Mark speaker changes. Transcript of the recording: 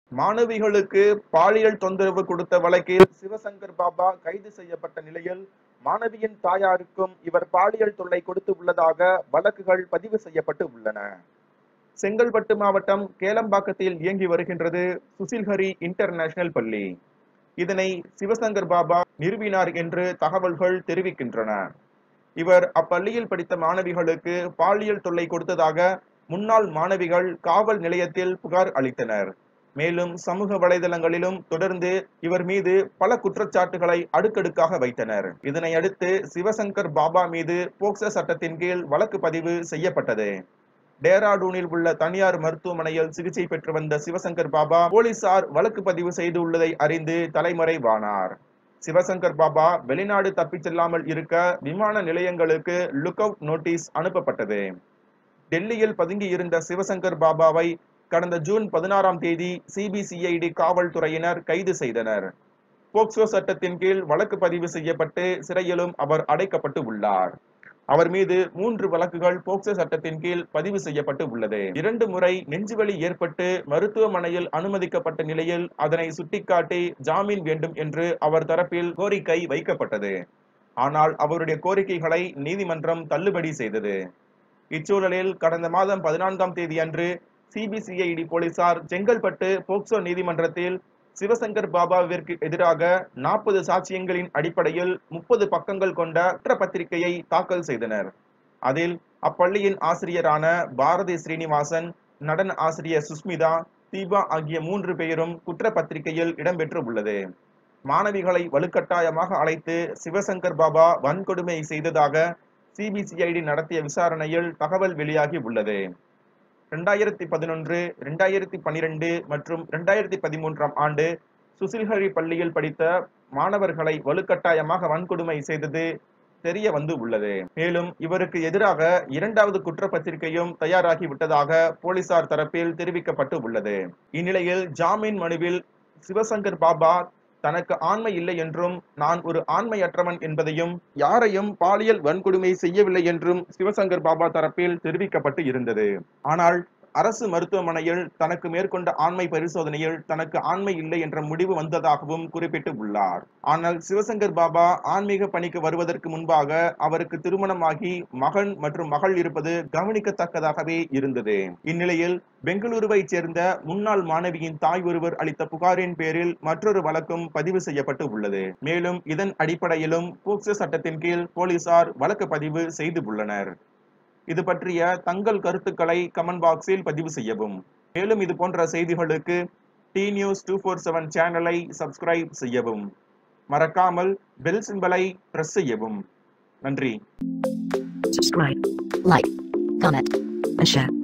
Speaker 1: மாணவிகளுக்கு பாலியல் தொந்தரவு கொடுத்த வழக்கில் சிவசங்கர் பாபா கைது செய்யப்பட்ட நிலையில் மாணவியின் தாயாருக்கும் இவர் பாலியல் தொல்லை கொடுத்து உள்ளதாக வழக்குகள் பதிவு செய்யப்பட்டு உள்ளன செங்கல்பட்டு மாவட்டம் கேளம்பாக்கத்தில் இயங்கி வருகின்றது சுசில்ஹரி இன்டர்நேஷனல் பள்ளி இதனை சிவசங்கர் பாபா நிறுவினார் என்று தகவல்கள் தெரிவிக்கின்றன இவர் அப்பள்ளியில் படித்த மாணவிகளுக்கு பாலியல் தொல்லை கொடுத்ததாக முன்னாள் மாணவிகள் காவல் நிலையத்தில் புகார் அளித்தனர் மேலும் சமூக வலைதளங்களிலும் தொடர்ந்து இவர் மீது பல குற்றச்சாட்டுகளை அடுக்கடுக்காக வைத்தனர் இதனை அடுத்து சிவசங்கர் பாபா மீது போக்சோ சட்டத்தின் கீழ் வழக்கு பதிவு செய்யப்பட்டது டேராடூனில் உள்ள தனியார் மருத்துவமனையில் சிகிச்சை பெற்று வந்த சிவசங்கர் பாபா போலீசார் வழக்கு பதிவு செய்துள்ளதை அறிந்து தலைமறைவானார் சிவசங்கர் பாபா வெளிநாடு தப்பிச் செல்லாமல் இருக்க விமான நிலையங்களுக்கு லுக் அவுட் நோட்டீஸ் அனுப்பப்பட்டது டெல்லியில் பதுங்கி இருந்த சிவசங்கர் பாபாவை கடந்த ஜூன் பதினாறாம் தேதி சிபிசிஐடி காவல்துறையினர் கைது செய்தனர் போக்சோ சட்டத்தின் கீழ் வழக்கு பதிவு செய்யப்பட்டு சிறையிலும் அவர் அடைக்கப்பட்டு உள்ளார் அவர் மீது மூன்று வழக்குகள் போக்சோ சட்டத்தின் கீழ் பதிவு செய்யப்பட்டு உள்ளது இரண்டு முறை நெஞ்சுவலி ஏற்பட்டு மருத்துவமனையில் அனுமதிக்கப்பட்ட நிலையில் அதனை சுட்டிக்காட்டி ஜாமீன் வேண்டும் என்று அவர் தரப்பில் கோரிக்கை வைக்கப்பட்டது ஆனால் அவருடைய கோரிக்கைகளை நீதிமன்றம் தள்ளுபடி செய்தது இச்சூழலில் கடந்த மாதம் பதினான்காம் தேதி அன்று சிபிசிஐடி போலீசார் செங்கல்பட்டு போக்சோ நீதிமன்றத்தில் சிவசங்கர் பாபாவிற்கு எதிராக நாற்பது சாட்சியங்களின் அடிப்படையில் முப்பது பக்கங்கள் கொண்ட குற்றப்பத்திரிகையை தாக்கல் செய்தனர் அதில் அப்பள்ளியின் ஆசிரியரான பாரதி ஸ்ரீனிவாசன் நடன ஆசிரியர் சுஸ்மிதா தீபா ஆகிய மூன்று பேரும் குற்றப்பத்திரிகையில் இடம்பெற்று உள்ளது மாணவிகளை வலுக்கட்டாயமாக அழைத்து சிவசங்கர் பாபா வன்கொடுமை செய்ததாக சிபிசிஐடி நடத்திய விசாரணையில் தகவல் வெளியாகி உள்ளது ரெண்டாயிரத்தி பதினொன்று ரெண்டாயிரத்தி பனிரெண்டு மற்றும் ரெண்டாயிரத்தி பதிமூன்றாம் ஆண்டு சுசில்ஹரி பள்ளியில் படித்த மாணவர்களை வலுக்கட்டாயமாக வன்கொடுமை செய்தது தெரிய வந்து உள்ளது மேலும் இவருக்கு எதிராக இரண்டாவது குற்றப்பத்திரிகையும் தயாராகி விட்டதாக போலீசார் தரப்பில் தெரிவிக்கப்பட்டு உள்ளது இந்நிலையில் ஜாமீன் மனுவில் சிவசங்கர் பாபா தனக்கு ஆண்மை இல்லை என்றும் நான் ஒரு ஆண்மையற்றவன் என்பதையும் யாரையும் பாலியல் வன்கொடுமை செய்யவில்லை என்றும் சிவசங்கர் பாபா தரப்பில் தெரிவிக்கப்பட்டு இருந்தது ஆனால் அரசு மருத்துவமனையில் தனக்கு மேற்கொண்ட ஆண்மை பரிசோதனையில் தனக்கு ஆண்மை இல்லை என்ற முடிவு வந்ததாகவும் குறிப்பிட்டு உள்ளார் ஆனால் சிவசங்கர் பாபா ஆன்மீக பணிக்கு வருவதற்கு முன்பாக அவருக்கு திருமணமாகி மகன் மற்றும் மகள் இருப்பது கவனிக்கத்தக்கதாகவே இருந்தது இந்நிலையில் பெங்களூருவைச் சேர்ந்த முன்னாள் மாணவியின் தாய் ஒருவர் அளித்த புகாரின் பேரில் மற்றொரு வழக்கும் பதிவு செய்யப்பட்டு உள்ளது மேலும் இதன் அடிப்படையிலும் போக்சோ சட்டத்தின் கீழ் போலீசார் வழக்கு பதிவு செய்து உள்ளனர் இது பற்றிய தங்கள் கருத்துக்களை கமெண்ட் பாக்ஸில் பதிவு செய்யவும் மேலும் இது போன்ற செய்திகளுக்கு T news two four seven சேனலை சப்ஸ்கிரைப் செய்யவும் மறக்காமல் பெல் சிம்பலை பிரஸ் செய்யவும் நன்றி
Speaker 2: subscribe, like, comment, and share.